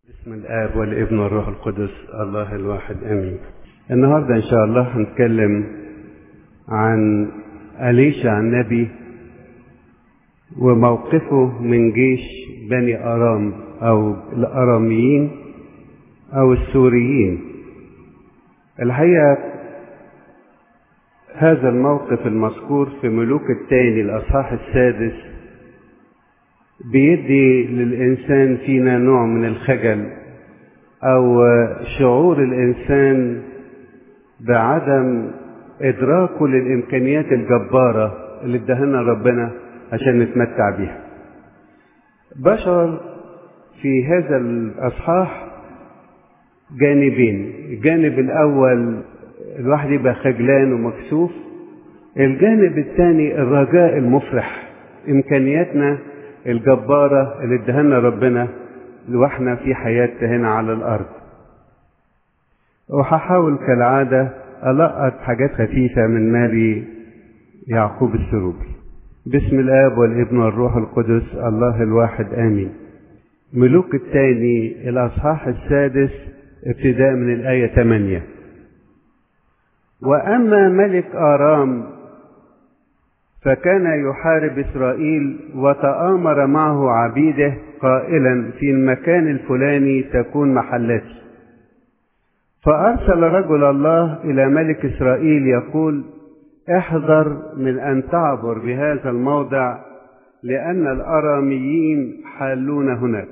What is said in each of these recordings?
بسم الآب والابن والروح القدس الله الواحد آمين النهاردة إن شاء الله هنتكلم عن أليشع النبي وموقفه من جيش بني أرام أو الأراميين أو السوريين الحقيقة هذا الموقف المذكور في ملوك الثاني الأصحاح السادس بيدي للإنسان فينا نوع من الخجل أو شعور الإنسان بعدم إدراكه للإمكانيات الجبارة اللي ادهنا ربنا عشان نتمتع بيها بشر في هذا الأصحاح جانبين الجانب الأول الواحد يبقى خجلان ومكسوف الجانب الثاني الرجاء المفرح إمكانياتنا الجبارة اللي ادهنا ربنا واحنا في حياتنا هنا على الأرض وهحاول كالعادة ألقط حاجات خفيفة من مالي يعقوب السروبي بسم الآب والابن والروح القدس الله الواحد آمين ملوك الثاني الأصحاح السادس ابتداء من الآية 8 وأما ملك آرام فكان يحارب إسرائيل وتآمر معه عبيده قائلا في المكان الفلاني تكون محلتي فأرسل رجل الله إلى ملك إسرائيل يقول احذر من أن تعبر بهذا الموضع لأن الأراميين حالون هناك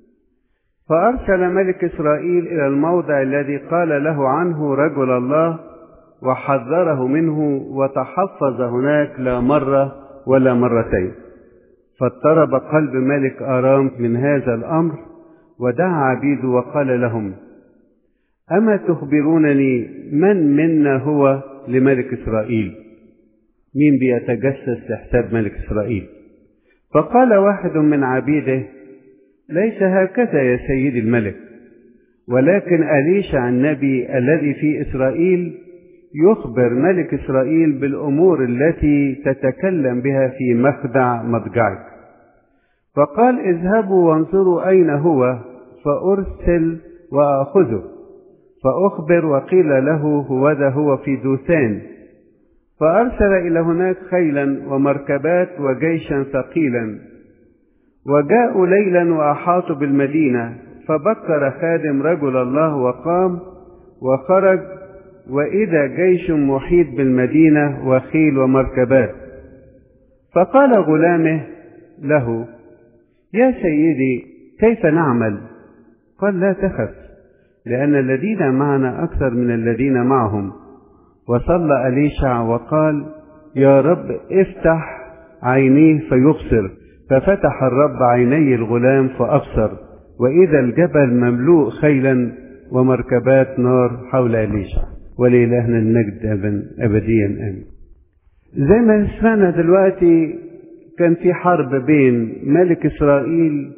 فأرسل ملك إسرائيل إلى الموضع الذي قال له عنه رجل الله وحذره منه وتحفظ هناك لا مرة ولا مرتين فاضطرب قلب ملك آرام من هذا الأمر ودعا عبيده وقال لهم أما تخبرونني من منا هو لملك إسرائيل مين بيتجسس لحساب ملك إسرائيل فقال واحد من عبيده ليس هكذا يا سيدي الملك ولكن أليشع النبي الذي في إسرائيل يخبر ملك إسرائيل بالأمور التي تتكلم بها في مخدع مضجعك فقال اذهبوا وانظروا أين هو فأرسل وأخذه فأخبر وقيل له هوذا هو في دوثان فأرسل إلى هناك خيلا ومركبات وجيشا ثقيلا وجاءوا ليلا وأحاطوا بالمدينة فبكر خادم رجل الله وقام وخرج وإذا جيش محيط بالمدينة وخيل ومركبات فقال غلامه له يا سيدي كيف نعمل قال لا تخف لأن الذين معنا أكثر من الذين معهم وصلى أليشع وقال يا رب افتح عينيه فيبصر ففتح الرب عيني الغلام فأبصر وإذا الجبل مملوء خيلا ومركبات نار حول أليشع ولإلهنا المجد أبديا آمين زي ما سمعنا دلوقتي كان في حرب بين ملك إسرائيل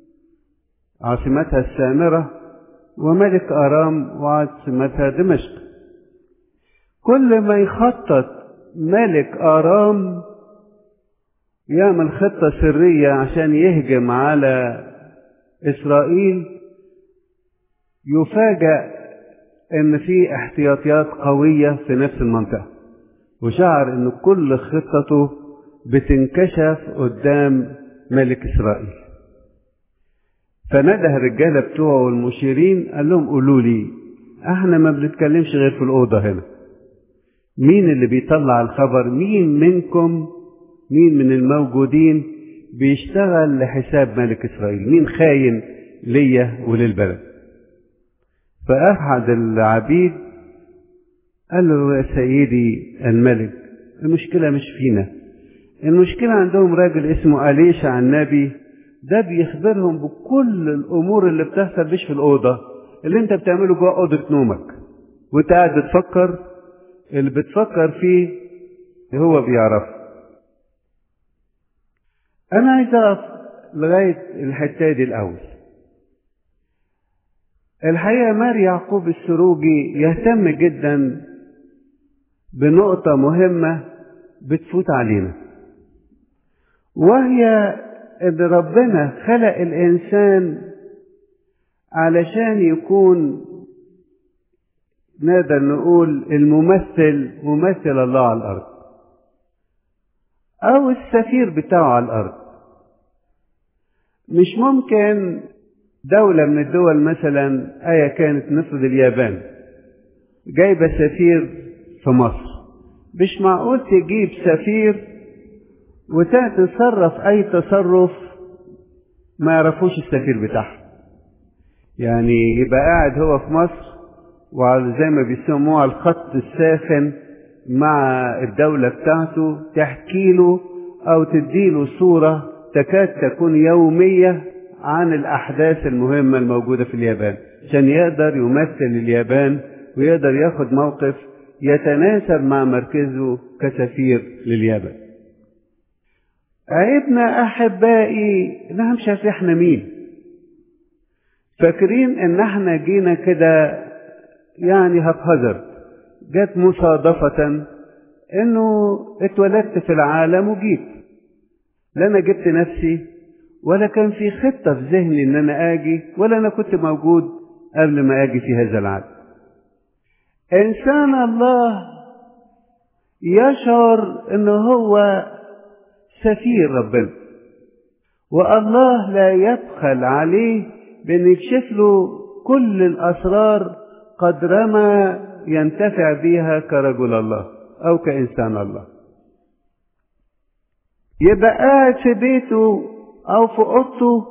عاصمتها السامرة وملك أرام وعاصمتها دمشق كل ما يخطط ملك أرام يعمل خطة سرية عشان يهجم على إسرائيل يفاجأ ان في احتياطيات قوية في نفس المنطقة وشعر ان كل خطته بتنكشف قدام ملك اسرائيل فنده الرجالة بتوعه والمشيرين قال لهم قولوا لي احنا ما بنتكلمش غير في الأوضة هنا مين اللي بيطلع الخبر مين منكم مين من الموجودين بيشتغل لحساب ملك إسرائيل مين خاين ليا وللبلد فأحد العبيد قال له يا سيدي الملك المشكلة مش فينا المشكلة عندهم راجل اسمه أليشع النبي ده بيخبرهم بكل الأمور اللي بتحصل مش في الأوضة اللي أنت بتعمله جوه أوضة نومك وأنت قاعد بتفكر اللي بتفكر فيه هو بيعرف أنا عايز أقف لغاية الحتة دي الأول الحقيقة مار يعقوب السروجي يهتم جدا بنقطة مهمة بتفوت علينا وهي ان ربنا خلق الانسان علشان يكون نقدر نقول الممثل ممثل الله على الأرض أو السفير بتاعه على الأرض مش ممكن دولة من الدول مثلا آية كانت نفرض اليابان جايبة سفير في مصر مش معقول تجيب سفير وتتصرف أي تصرف ما يعرفوش السفير بتاعها يعني يبقى قاعد هو في مصر وعلى زي ما بيسموها الخط الساخن مع الدولة بتاعته تحكي له أو تديله صورة تكاد تكون يومية عن الأحداث المهمة الموجودة في اليابان عشان يقدر يمثل اليابان ويقدر ياخد موقف يتناسب مع مركزه كسفير لليابان عيبنا أحبائي إنها مش عارف إحنا مين فاكرين إن إحنا جينا كده يعني هبهزر جت مصادفة إنه اتولدت في العالم وجيت لا أنا جبت نفسي ولا كان في خطة في ذهني إن أنا آجي ولا أنا كنت موجود قبل ما آجي في هذا العالم إنسان الله يشعر إنه هو سفير ربنا والله لا يبخل عليه بأن يكشف له كل الأسرار قدر ما ينتفع بها كرجل الله أو كإنسان الله يبقى قاعد في بيته أو في أوضته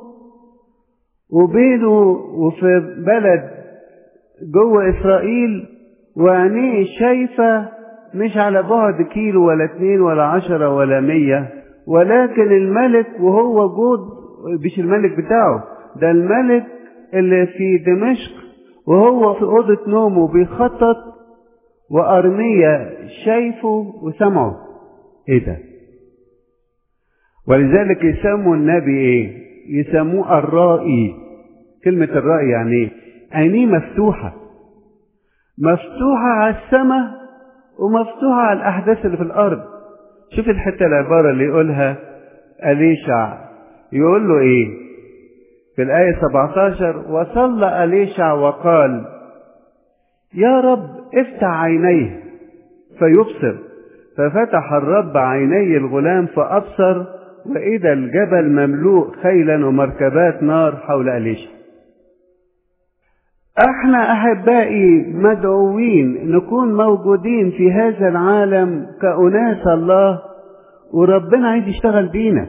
وبينه وفي بلد جوه إسرائيل وعينيه شايفة مش على بعد كيلو ولا اتنين ولا عشرة ولا مية ولكن الملك وهو جود مش الملك بتاعه ده الملك اللي في دمشق وهو في أوضة نومه بيخطط وأرمية شايفه وسمعه ايه ده ولذلك يسموا النبي ايه يسموه الرائي كلمة الرائي يعني ايه عينيه مفتوحة مفتوحة على السماء ومفتوحة على الأحداث اللي في الأرض شوف الحتة العبارة اللي يقولها أليشع يقول له إيه في الآية 17 وصلى أليشع وقال يا رب افتح عينيه فيبصر ففتح الرب عيني الغلام فأبصر وإذا الجبل مملوء خيلا ومركبات نار حول أليشع احنا احبائي مدعوين نكون موجودين في هذا العالم كأناس الله وربنا عايز يشتغل بينا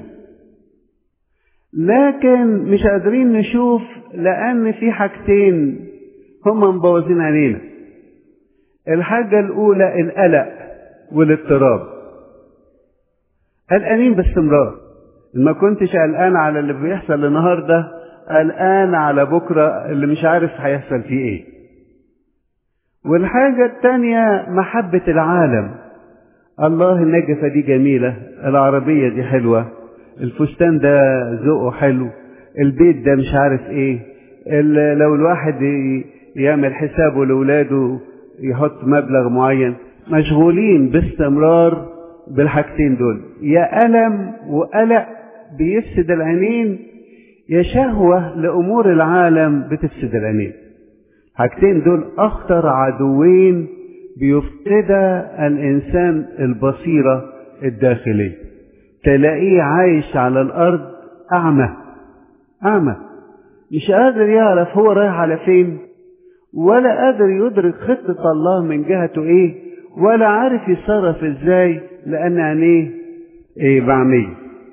لكن مش قادرين نشوف لان في حاجتين هما مبوظين علينا الحاجة الأولى القلق والاضطراب قلقانين باستمرار ما كنتش قلقان على اللي بيحصل النهارده قلقان على بكرة اللي مش عارف هيحصل فيه ايه والحاجة التانية محبة العالم الله النجفة دي جميلة العربية دي حلوة الفستان ده ذوقه حلو البيت ده مش عارف ايه لو الواحد يعمل حسابه لولاده يحط مبلغ معين مشغولين باستمرار بالحاجتين دول يا ألم وقلق بيفسد العينين يا شهوة لأمور العالم بتفسد العينين حاجتين دول أخطر عدوين بيفقد الإنسان البصيرة الداخلية تلاقيه عايش على الأرض أعمى أعمى مش قادر يعرف هو رايح على فين ولا قادر يدرك خطة الله من جهته إيه ولا عارف يتصرف إزاي لأن عينيه إيه بعميه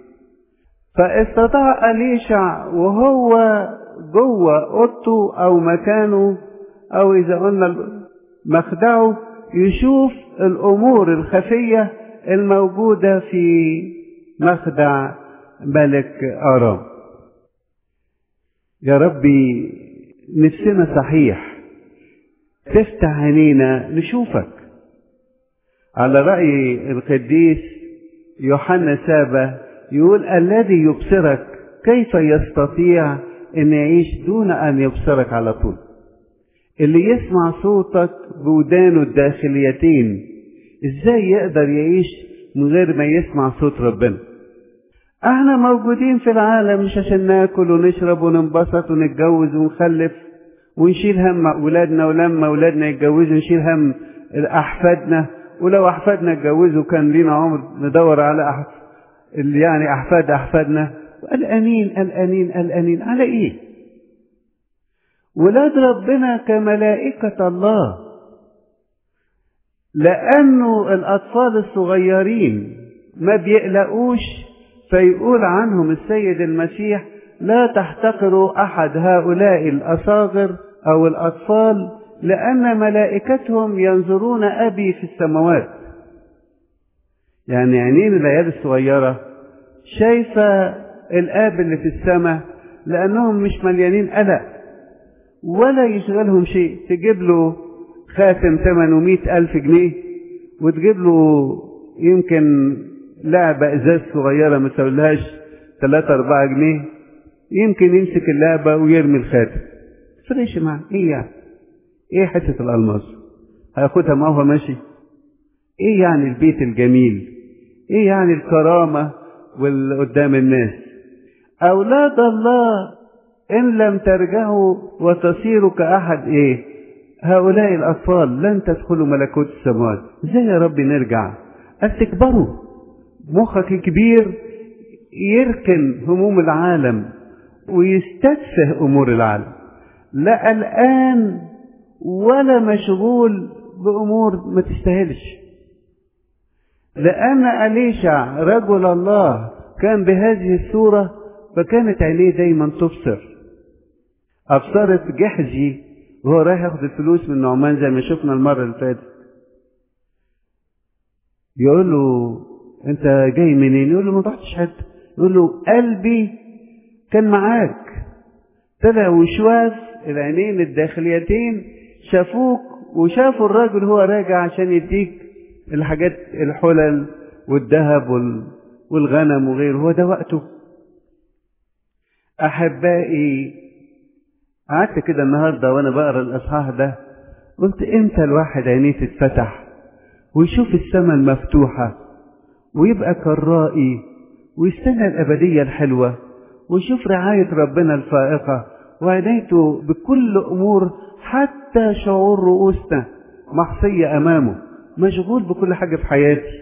فاستطاع أليشع وهو جوه أوضته أو مكانه أو إذا قلنا مخدعه يشوف الأمور الخفية الموجودة في مخدع ملك آرام يا ربي نفسنا صحيح تفتح عينينا نشوفك على رأي القديس يوحنا سابا يقول الذي يبصرك كيف يستطيع ان يعيش دون ان يبصرك على طول اللي يسمع صوتك بودانه الداخليتين ازاي يقدر يعيش من غير ما يسمع صوت ربنا احنا موجودين في العالم مش عشان ناكل ونشرب وننبسط ونتجوز ونخلف ونشيل هم أولادنا ولما أولادنا يتجوزوا نشيل هم أحفادنا ولو أحفادنا اتجوزوا كان لينا عمر ندور على أح... اللي يعني أحفاد أحفادنا قلقانين قلقانين قلقانين على إيه؟ ولاد ربنا كملائكة الله لأنه الأطفال الصغيرين ما بيقلقوش فيقول عنهم السيد المسيح لا تحتقروا أحد هؤلاء الأصاغر أو الأطفال لأن ملائكتهم ينظرون أبي في السماوات يعني عينين العيال الصغيرة شايفة الآب اللي في السماء لأنهم مش مليانين قلق ولا يشغلهم شيء تجيب له خاتم ثمنه مئة ألف جنيه وتجيب له يمكن لعبة إزاز صغيرة ما تسويلهاش ثلاثة أربعة جنيه يمكن يمسك اللعبة ويرمي الخاتم فريش معاه إيه يعني إيه حتة الألماس هياخدها ما هو ماشي إيه يعني البيت الجميل إيه يعني الكرامة والقدام الناس أولاد الله إن لم ترجعوا وتصيروا كأحد إيه هؤلاء الأطفال لن تدخلوا ملكوت السماوات إزاي يا رب نرجع تكبروا مخك كبير يركن هموم العالم ويستتفه أمور العالم لا الآن ولا مشغول بأمور ما تستاهلش لأن أليشع رجل الله كان بهذه الصورة فكانت عينيه دايما تبصر أبصرت جحزي وهو رايح ياخد الفلوس من نعمان زي ما شفنا المرة اللي فاتت يقول له أنت جاي منين؟ يقول له ما رحتش حتة يقول له قلبي كان معاك طلع وشواف العينين الداخليتين شافوك وشافوا الراجل هو راجع عشان يديك الحاجات الحلل والذهب والغنم وغيره هو ده وقته أحبائي قعدت كده النهاردة وأنا بقرا الإصحاح ده قلت إمتى الواحد عينيه تتفتح ويشوف السماء المفتوحة ويبقى كالرائي ويستنى الأبدية الحلوة ويشوف رعاية ربنا الفائقة وعنايته بكل أمور حتى شعور رؤوسنا محصية أمامه مشغول بكل حاجة في حياتي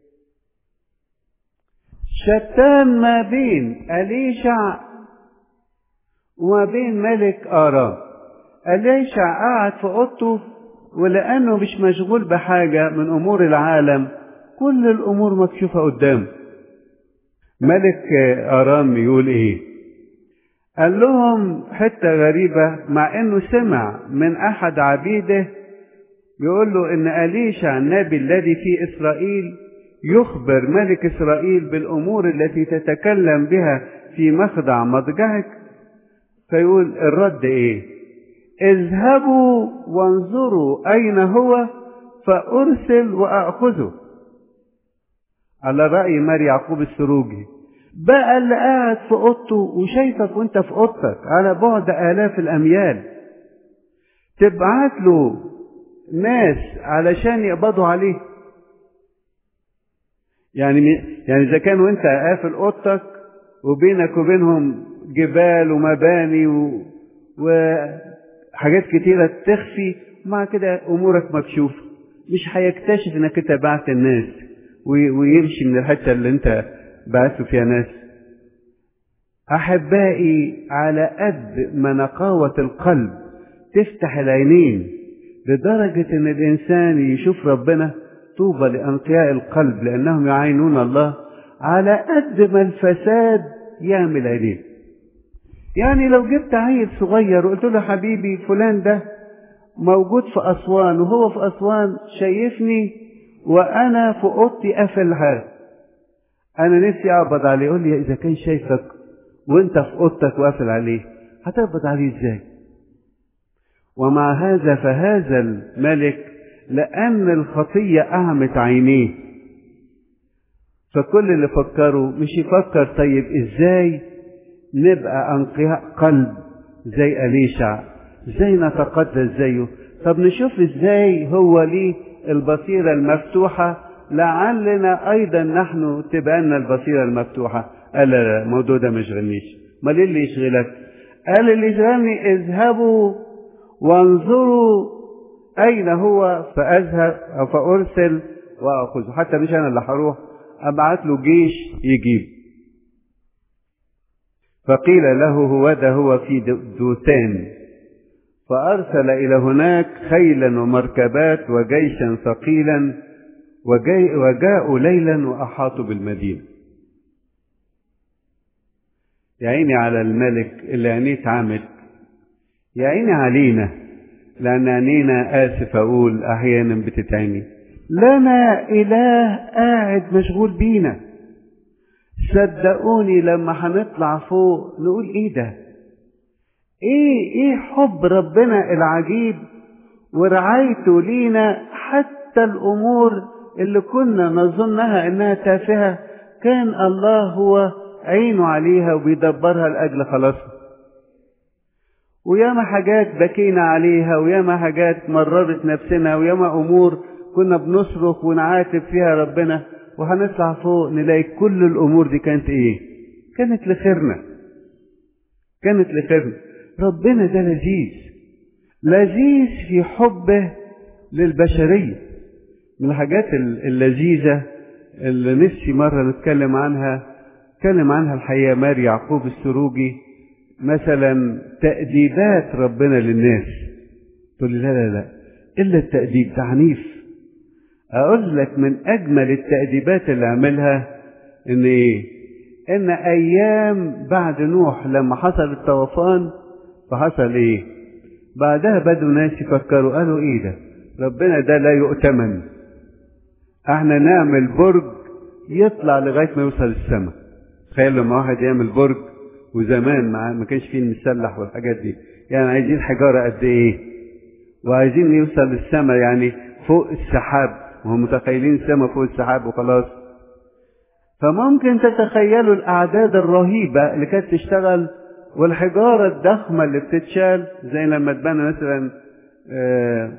شتان ما بين أليشع وما بين ملك آرام أليشع قاعد في أوضته ولأنه مش مشغول بحاجة من أمور العالم كل الأمور مكشوفة قدامه ملك آرام يقول إيه قال لهم حتة غريبة مع إنه سمع من أحد عبيده يقول له إن أليشع النبي الذي في إسرائيل يخبر ملك إسرائيل بالأمور التي تتكلم بها في مخدع مضجعك فيقول الرد إيه اذهبوا وانظروا أين هو فأرسل وأخذه على رأي مار يعقوب السروجي بقى اللي قاعد في اوضته وشايفك وانت في اوضتك على بعد آلاف الأميال تبعت له ناس علشان يقبضوا عليه يعني يعني إذا كان وانت قافل اوضتك وبينك وبينهم جبال ومباني و... وحاجات كتيرة تخفي مع كده أمورك مكشوفة مش هيكتشف انك انت بعت الناس ويمشي من الحتة اللي انت بعثوا فيها ناس أحبائي على قد ما نقاوة القلب تفتح العينين لدرجة إن الإنسان يشوف ربنا طوبى لأنقياء القلب لأنهم يعينون الله على قد ما الفساد يعمل عينين يعني لو جبت عيل صغير وقلت له حبيبي فلان ده موجود في أسوان وهو في أسوان شايفني وأنا في أوضتي قافل حاجة أنا نفسي أقبض عليه يقول لي إذا كان شايفك وأنت في أوضتك وقافل عليه هتقبض عليه إزاي؟ ومع هذا فهذا الملك لأن الخطية أعمت عينيه فكل اللي فكروا مش يفكر طيب إزاي نبقى أنقياء قلب زي أليشع ازاي نتقدس زيه طب نشوف ازاي هو ليه البصيرة المفتوحة لعلنا أيضا نحن تبقى لنا البصيرة المفتوحة قال لا لا الموضوع ده ما يشغلنيش امال ايه اللي يشغلك قال اللي يشغلني اذهبوا وانظروا أين هو فأذهب أو فأرسل وأخذه حتى مش أنا اللي هروح أبعت له جيش يجيب فقيل له هو ده هو في دوتان فأرسل إلى هناك خيلا ومركبات وجيشا ثقيلا وجي وجاءوا ليلا وأحاطوا بالمدينة يا عيني على الملك اللي عينيه اتعمت يا عيني علينا لأن عينينا آسف أقول أحيانا بتتعمي لنا إله قاعد مشغول بينا صدقوني لما هنطلع فوق نقول إيه ده إيه إيه حب ربنا العجيب ورعايته لينا حتى الأمور اللي كنا نظنها إنها تافهة كان الله هو عينه عليها وبيدبرها لأجل خلاصها وياما حاجات بكينا عليها وياما حاجات مررت نفسنا وياما أمور كنا بنصرخ ونعاتب فيها ربنا وهنطلع فوق نلاقي كل الأمور دي كانت إيه؟ كانت لخيرنا كانت لخيرنا ربنا ده لذيذ لذيذ في حبه للبشرية من الحاجات اللذيذة اللي نفسي مرة نتكلم عنها اتكلم عنها الحقيقة ماري يعقوب السروجي مثلا تأديبات ربنا للناس تقول لي لا لا لا إلا التأديب ده عنيف أقول لك من أجمل التأديبات اللي عملها إن إيه؟ إن أيام بعد نوح لما حصل الطوفان فحصل إيه؟ بعدها بدوا ناس يفكروا قالوا إيه ده؟ ربنا ده لا يؤتمن احنا نعمل برج يطلع لغاية ما يوصل السماء تخيل لما واحد يعمل برج وزمان ما كانش فيه المسلح والحاجات دي يعني عايزين حجارة قد ايه وعايزين يوصل للسماء يعني فوق السحاب وهم متخيلين السماء فوق السحاب وخلاص فممكن تتخيلوا الأعداد الرهيبة اللي كانت تشتغل والحجارة الضخمة اللي بتتشال زي لما تبنى مثلا آه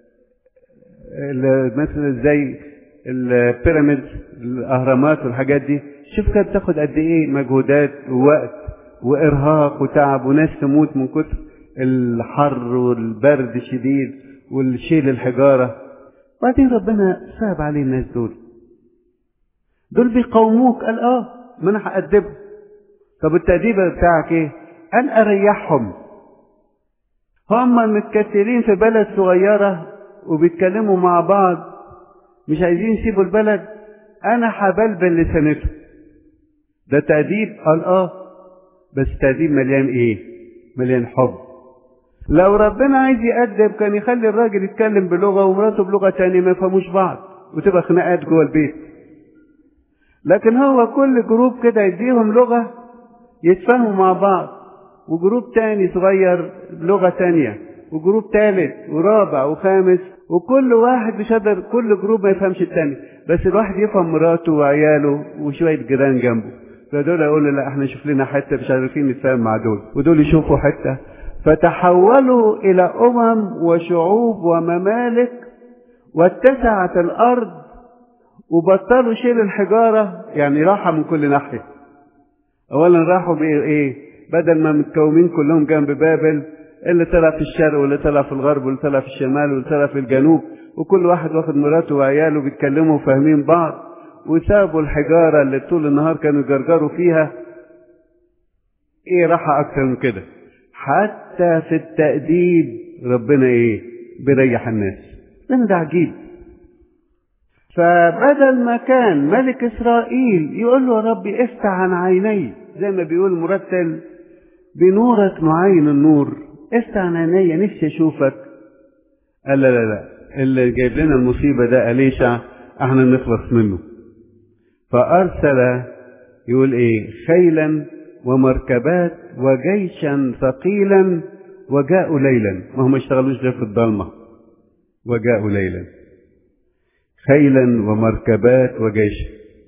مثلا زي البيراميد الأهرامات والحاجات دي شوف كانت بتاخد قد إيه مجهودات ووقت وإرهاق وتعب وناس تموت من كتر الحر والبرد الشديد والشيل الحجارة وبعدين ربنا صعب عليه الناس دول دول بيقاوموك قال اه ما انا هأدبهم طب التأديب بتاعك ايه قال اريحهم هم متكتلين في بلد صغيرة وبيتكلموا مع بعض مش عايزين يسيبوا البلد انا هبلبل لسانتهم ده تأديب قال اه بس تأديب مليان ايه مليان حب لو ربنا عايز يأدب كان يخلي الراجل يتكلم بلغة ومراته بلغة تانية ما يفهموش بعض وتبقى خناقات جوه البيت لكن هو كل جروب كده يديهم لغة يتفاهموا مع بعض وجروب تاني صغير لغة تانية وجروب تالت ورابع وخامس وكل واحد مش قادر كل جروب ما يفهمش التاني بس الواحد يفهم مراته وعياله وشوية جيران جنبه فدول يقولوا لا احنا نشوف لنا حتة مش عارفين نتفاهم مع دول ودول يشوفوا حتة فتحولوا إلى أمم وشعوب وممالك واتسعت الأرض وبطلوا شيل الحجارة يعني راحة من كل ناحية أولا راحوا بإيه بدل ما متكومين كلهم جنب بابل اللي طلع في الشرق واللي طلع في الغرب واللي طلع في الشمال واللي طلع في الجنوب وكل واحد واخد مراته وعياله بيتكلموا وفاهمين بعض وسابوا الحجارة اللي طول النهار كانوا يجرجروا فيها ايه راحة اكتر من كده حتى في التأديب ربنا ايه بيريح الناس لان ده عجيب فبدل ما كان ملك اسرائيل يقول له يا ربي افتح عن عيني زي ما بيقول مرتل بنورك نعين النور افتح عن عيني نفسي اشوفك قال لا لا لا اللي جايب لنا المصيبة ده أليشع احنا نخلص منه فأرسل يقول ايه خيلا ومركبات وجيشا ثقيلا وجاءوا ليلا ما هم اشتغلوش غير في الضلمة وجاءوا ليلا خيلا ومركبات وجيش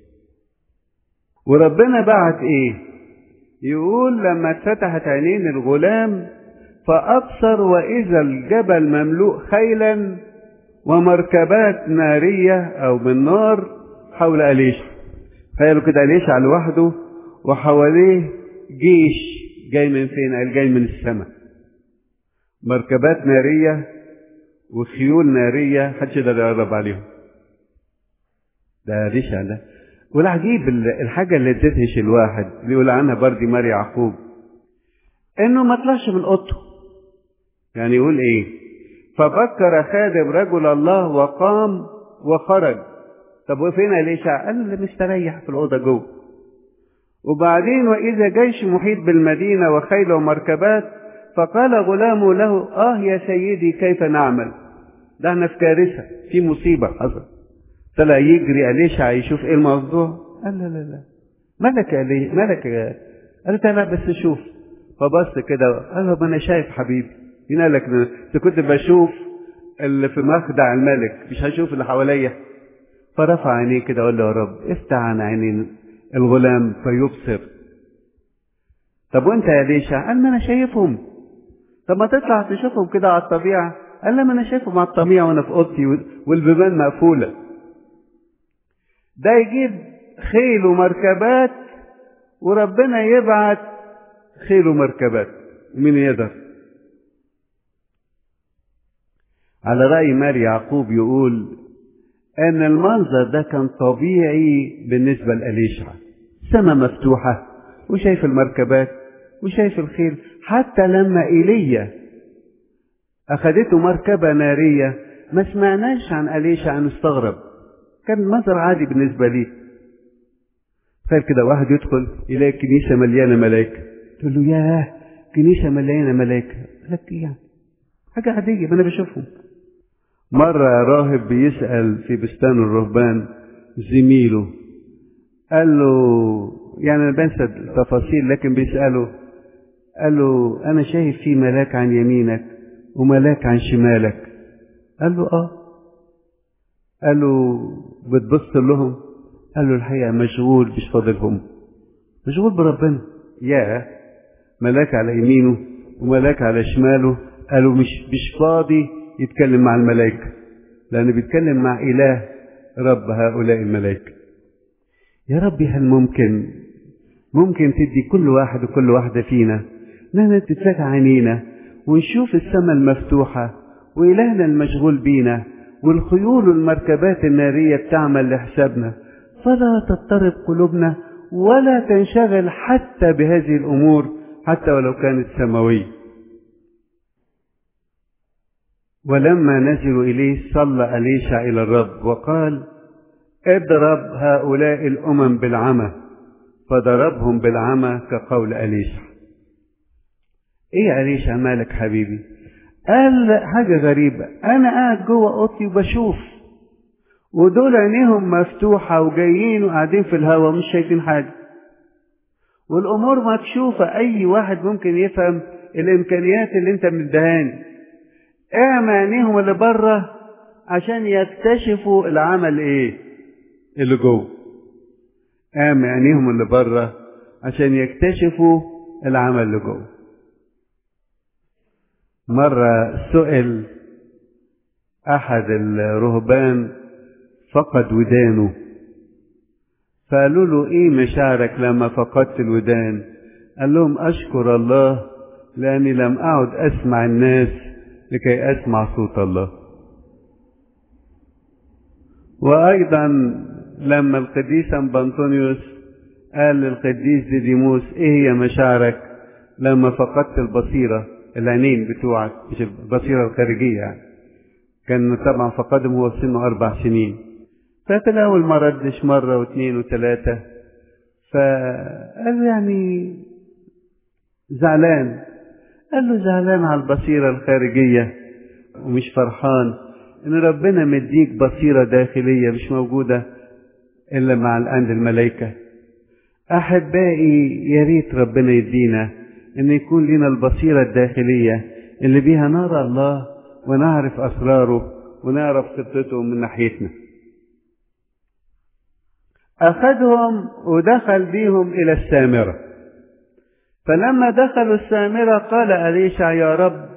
وربنا بعت ايه يقول لما اتفتحت عينين الغلام فأبصر وإذا الجبل مملوء خيلا ومركبات نارية أو من نار حول أليشع تخيلوا كده أليشع لوحده وحواليه جيش جاي من فين؟ قال جاي من السماء مركبات نارية وخيول نارية محدش يقدر يقرب عليهم ده ريشة ده والعجيب الحاجة اللي تدهش الواحد اللي يقول عنها بردي ماري يعقوب انه ما طلعش من اوضته يعني يقول ايه ففكر خادم رجل الله وقام وخرج طب وفين اليشع قال له مستريح في الاوضه جوه وبعدين واذا جيش محيط بالمدينه وخيل ومركبات فقال غلامه له اه يا سيدي كيف نعمل ده احنا في كارثه في مصيبه حصلت طلع يجري اليشع يشوف ايه الموضوع قال لا لا لا مالك يا ليه مالك يا قال له بس شوف فبص كده قال له ما انا شايف حبيبي مين قال لك انت كنت بشوف اللي في مخدع الملك مش هشوف اللي حواليا فرفع عينيه كده وقال له يا رب افتح عن عينين الغلام فيبصر طب وانت يا ليشع قال ما انا شايفهم طب ما تطلع تشوفهم كده على الطبيعه قال لا ما انا شايفهم على الطبيعه وانا في اوضتي والبيبان مقفوله ده يجيب خيل ومركبات وربنا يبعت خيل ومركبات مين يقدر على رأي ماري يعقوب يقول أن المنظر ده كان طبيعي بالنسبة لأليشع سماء مفتوحة وشايف المركبات وشايف الخيل حتى لما إيليا أخدته مركبة نارية ما سمعناش عن أليشع أنه استغرب كان منظر عادي بالنسبة ليه تخيل كده واحد يدخل يلاقي كنيسة مليانة ملائكة تقول له ياه كنيسة مليانة ملائكة لك يعني حاجة عادية ما أنا بشوفهم مرة راهب بيسأل في بستان الرهبان زميله قال له يعني أنا بنسى التفاصيل لكن بيسأله قال له أنا شايف في ملاك عن يمينك وملاك عن شمالك قال له آه قال له بتبص لهم قال له الحقيقة مشغول مش فاضلهم مشغول بربنا يا ملاك على يمينه وملاك على شماله قالوا مش مش فاضي يتكلم مع الملائكة لأنه بيتكلم مع إله رب هؤلاء الملائكة يا ربي هل ممكن ممكن تدي كل واحد وكل واحدة فينا إننا تتفتح عينينا ونشوف السماء المفتوحة وإلهنا المشغول بينا والخيول والمركبات النارية بتعمل لحسابنا فلا تضطرب قلوبنا ولا تنشغل حتى بهذه الأمور حتى ولو كانت سماوية ولما نزلوا إليه صلى أليشع إلى الرب وقال اضرب هؤلاء الأمم بالعمى فضربهم بالعمى كقول أليشع ايه يا أليشع مالك حبيبي قال حاجة غريبة أنا قاعد جوه أوضتي وبشوف ودول عينيهم مفتوحة وجايين وقاعدين في الهوا مش شايفين حاجة والأمور مكشوفة أي واحد ممكن يفهم الإمكانيات اللي أنت مدهاني اعمى عينيهم اللي بره عشان يكتشفوا العمل ايه اللي جوه اعمى عينيهم اللي بره عشان يكتشفوا العمل اللي جوه مرة سئل أحد الرهبان فقد ودانه فقالوا له إيه مشاعرك لما فقدت الودان قال لهم أشكر الله لأني لم أعد أسمع الناس لكي أسمع صوت الله وأيضا لما القديس أنبنطونيوس قال للقديس ديديموس إيه هي مشاعرك لما فقدت البصيرة العينين بتوعك مش البصيرة الخارجية يعني كان طبعا فقدهم هو سنه أربع سنين ففي الأول ما ردش مرة واثنين وثلاثة فقال يعني زعلان قال له زعلان على البصيرة الخارجية ومش فرحان إن ربنا مديك بصيرة داخلية مش موجودة إلا مع الآن الملائكة أحبائي يا ريت ربنا يدينا إن يكون لنا البصيرة الداخلية اللي بيها نرى الله ونعرف أسراره ونعرف خطته من ناحيتنا أخذهم ودخل بيهم إلى السامرة فلما دخلوا السامرة قال أليشع يا رب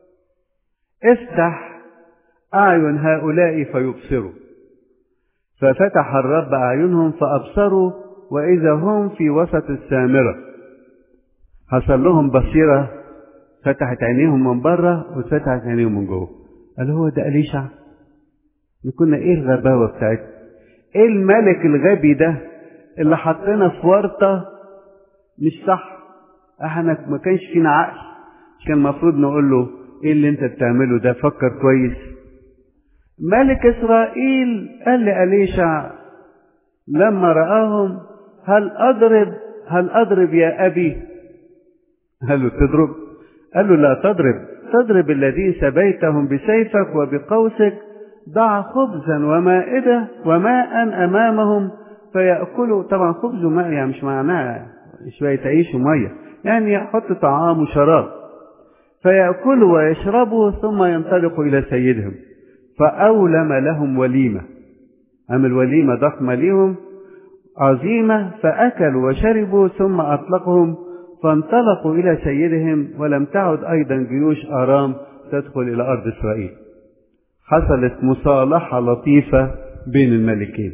افتح أعين هؤلاء فيبصروا ففتح الرب أعينهم فأبصروا وإذا هم في وسط السامرة حصل لهم بصيرة فتحت عينيهم من بره واتفتحت عينيهم من جوه قال هو ده أليشع كنا ايه الغباوة بتاعتنا ايه الملك الغبي ده اللي حطينا في ورطة مش صح احنا ما كانش فينا عقل كان المفروض نقول له ايه اللي انت بتعمله ده فكر كويس ملك اسرائيل قال لأليشع لما رآهم هل أضرب هل أضرب يا أبي قال له تضرب قال له لا تضرب تضرب الذين سبيتهم بسيفك وبقوسك ضع خبزا ومائدة وماء أمامهم فيأكلوا طبعا خبز وماء يعني مش معناه شوية عيش ومية يعني يحط طعام وشراب فيأكلوا ويشربوا ثم ينطلقوا إلى سيدهم فأولم لهم وليمة عمل وليمة ضخمة لهم عظيمة فأكلوا وشربوا ثم أطلقهم فانطلقوا إلى سيدهم ولم تعد أيضا جيوش آرام تدخل إلى أرض إسرائيل حصلت مصالحة لطيفة بين الملكين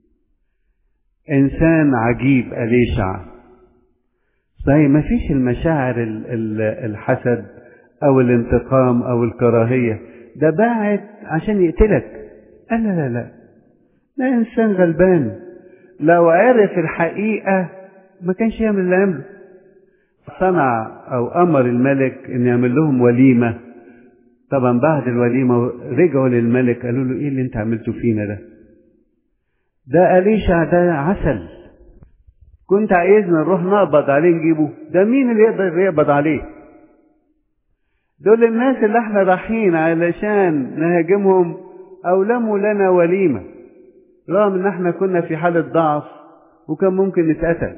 إنسان عجيب أليشع صحيح ما فيش المشاعر الحسد أو الانتقام أو الكراهية ده باعت عشان يقتلك قال لا لا لا ده إنسان غلبان لو عرف الحقيقة ما كانش يعمل اللي عمله صنع أو أمر الملك إن يعمل لهم وليمة طبعا بعد الوليمة رجعوا للملك قالوا له إيه اللي أنت عملته فينا ده ده أليشع ده عسل كنت عايزنا نروح نقبض عليه نجيبه ده مين اللي يقدر يقبض عليه دول الناس اللي احنا رايحين علشان نهاجمهم أولموا لنا وليمة رغم ان احنا كنا في حالة ضعف وكان ممكن نتقتل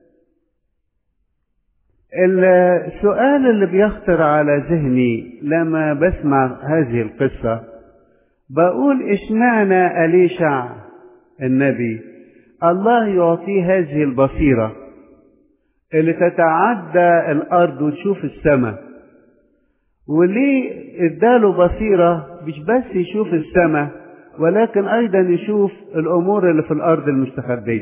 السؤال اللي بيخطر على ذهني لما بسمع هذه القصة بقول اشمعنى أليشع النبي الله يعطيه هذه البصيرة اللي تتعدى الأرض وتشوف السماء وليه اداله بصيرة مش بس يشوف السماء ولكن أيضا يشوف الأمور اللي في الأرض المستخبية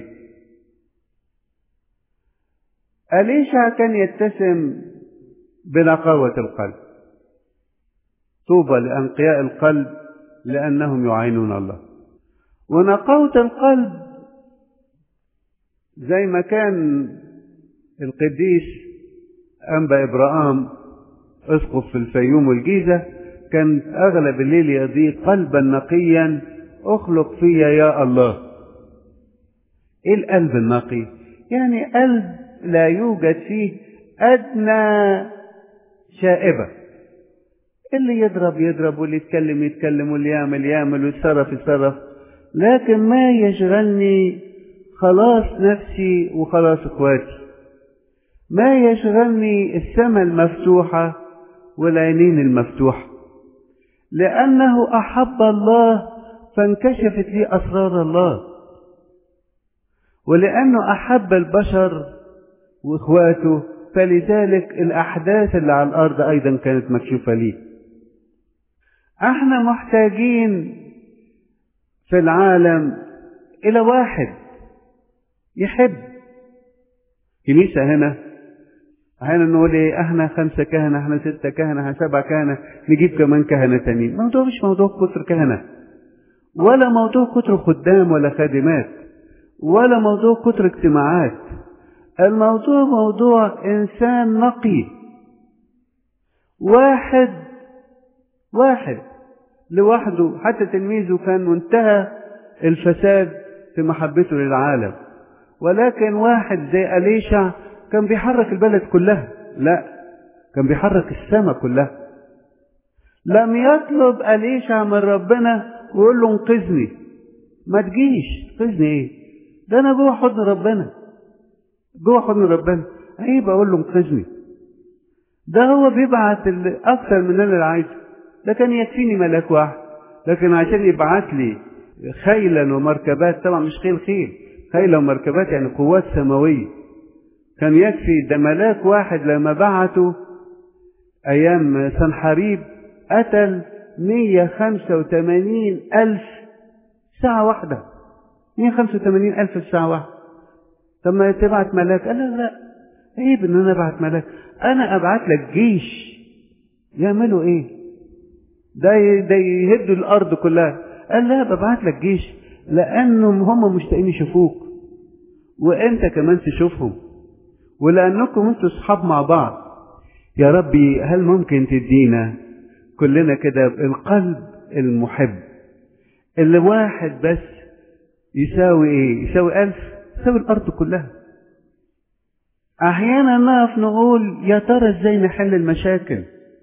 أليشع كان يتسم بنقاوة القلب طوبى لأنقياء القلب لأنهم يعينون الله ونقاوة القلب زي ما كان القديس أنبا إبراهام اسقف في الفيوم والجيزة كان أغلب الليل يضيء قلبا نقيا أخلق فيا يا الله إيه القلب النقي؟ يعني قلب لا يوجد فيه أدنى شائبة اللي يضرب يضرب واللي يتكلم يتكلم واللي يعمل يعمل ويتصرف يتصرف لكن ما يشغلني خلاص نفسي وخلاص اخواتي ما يشغلني السماء المفتوحة والعينين المفتوحة لأنه أحب الله فانكشفت لي أسرار الله ولأنه أحب البشر وإخواته فلذلك الأحداث اللي على الأرض أيضا كانت مكشوفة لي احنا محتاجين في العالم إلى واحد يحب كنيسة هنا احيانا نقول ايه احنا خمسة كهنة احنا ستة كهنة احنا سبعة كهنة نجيب كمان كهنة تانيين الموضوع مش موضوع كتر كهنة ولا موضوع كتر خدام ولا خادمات ولا موضوع كتر اجتماعات الموضوع موضوع انسان نقي واحد واحد لوحده حتى تلميذه كان منتهى الفساد في محبته للعالم ولكن واحد زي أليشع كان بيحرك البلد كلها لا كان بيحرك السماء كلها لم يطلب أليشع من ربنا ويقول له انقذني ما تجيش انقذني ايه ده انا جوه حضن ربنا جوه حضن ربنا عيب اقول له انقذني ده هو بيبعت اكثر من اللي عايزه ده كان يكفيني ملاك واحد لكن عشان يبعت لي خيلا ومركبات طبعا مش خيل خيل خيلا ومركبات يعني قوات سماويه كان يكفي ده ملاك واحد لما بعته أيام سنحريب قتل 185 ألف ساعة واحدة 185 ألف في ساعة واحدة طب ما تبعت ملاك قال لا لا عيب إن أنا أبعت ملاك أنا أبعت لك جيش يعملوا ايه ده ده يهدوا الارض كلها قال لا ببعت لك جيش لانهم هم مشتاقين يشوفوك وانت كمان تشوفهم ولانكم انتوا اصحاب مع بعض يا ربي هل ممكن تدينا كلنا كده القلب المحب اللي واحد بس يساوي ايه يساوي الف يساوي الارض كلها احيانا نقف نقول يا ترى ازاي نحل المشاكل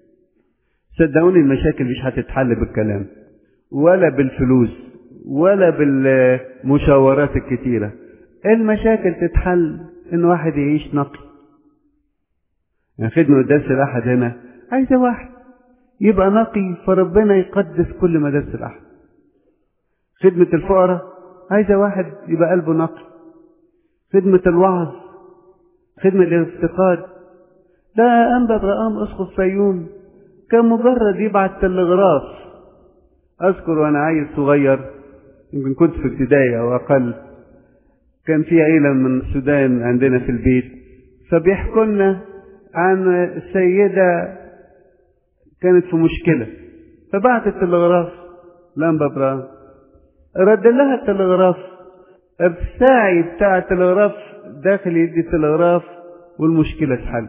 صدقوني المشاكل مش هتتحل بالكلام ولا بالفلوس ولا بالمشاورات الكتيرة المشاكل تتحل ان واحد يعيش نقي يعني خدمة قداس الأحد هنا عايزة واحد يبقى نقي فربنا يقدس كل مدارس الأحد خدمة الفقراء عايزة واحد يبقى قلبه نقي خدمة الوعظ خدمة الافتقاد ده أنبا برقام أسقف فيوم كان مجرد يبعت تلغراف أذكر وأنا عيل صغير يمكن كنت في ابتدائي أو أقل كان في عيلة من السودان عندنا في البيت فبيحكوا لنا عن سيدة كانت في مشكلة فبعتت تلغراف لأنبا برام رد لها التلغراف الساعي بتاع التلغراف داخل يدي التلغراف والمشكلة اتحل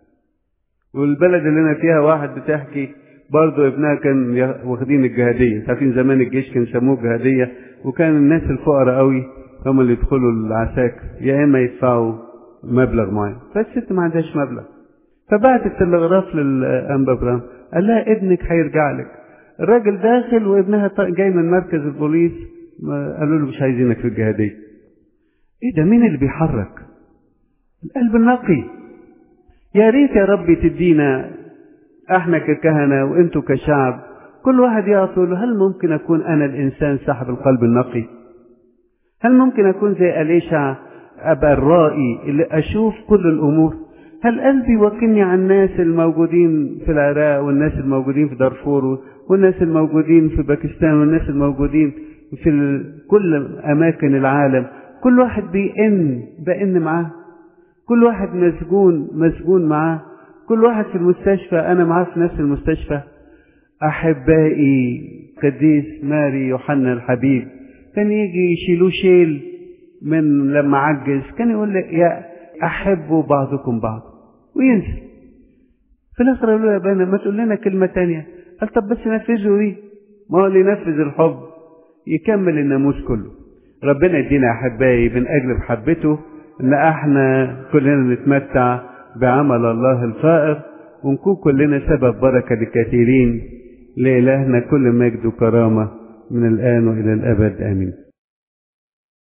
والبلد اللي انا فيها واحد بتحكي برضه ابنها كان واخدين الجهادية عارفين زمان الجيش كان يسموه جهادية وكان الناس الفقراء قوي هم اللي يدخلوا العساكر يا اما يدفعوا مبلغ معين فالست ما عندهاش مبلغ فبعت التلغراف للانبا برام قال لها ابنك هيرجع لك الراجل داخل وابنها جاي من مركز البوليس قالوا له مش عايزينك في الجهادية ايه ده مين اللي بيحرك القلب النقي يا ريت يا رب تدينا احنا ككهنة وانتوا كشعب كل واحد يقول هل ممكن اكون انا الانسان صاحب القلب النقي هل ممكن اكون زي اليشع ابقى الرائي اللي اشوف كل الامور هل قلبي وكلني عن الناس الموجودين في العراق والناس الموجودين في دارفور والناس الموجودين في باكستان والناس الموجودين في كل اماكن العالم كل واحد بيئن بئن معاه كل واحد مسجون مسجون معاه كل واحد في المستشفى انا معاه في نفس المستشفى احبائي قديس ماري يوحنا الحبيب كان يجي يشيلوه شيل من لما عجز كان يقول لك يا احبوا بعضكم بعض وينزل في الاخر قالوا له يا بنا ما تقول لنا كلمه تانية قال طب بس نفذوا ايه ما هو اللي ينفذ الحب يكمل الناموس كله ربنا يدينا احبائي من اجل محبته ان احنا كلنا نتمتع بعمل الله الفائق ونكون كلنا سبب بركه لكثيرين لالهنا كل مجد وكرامه من الان والى الابد امين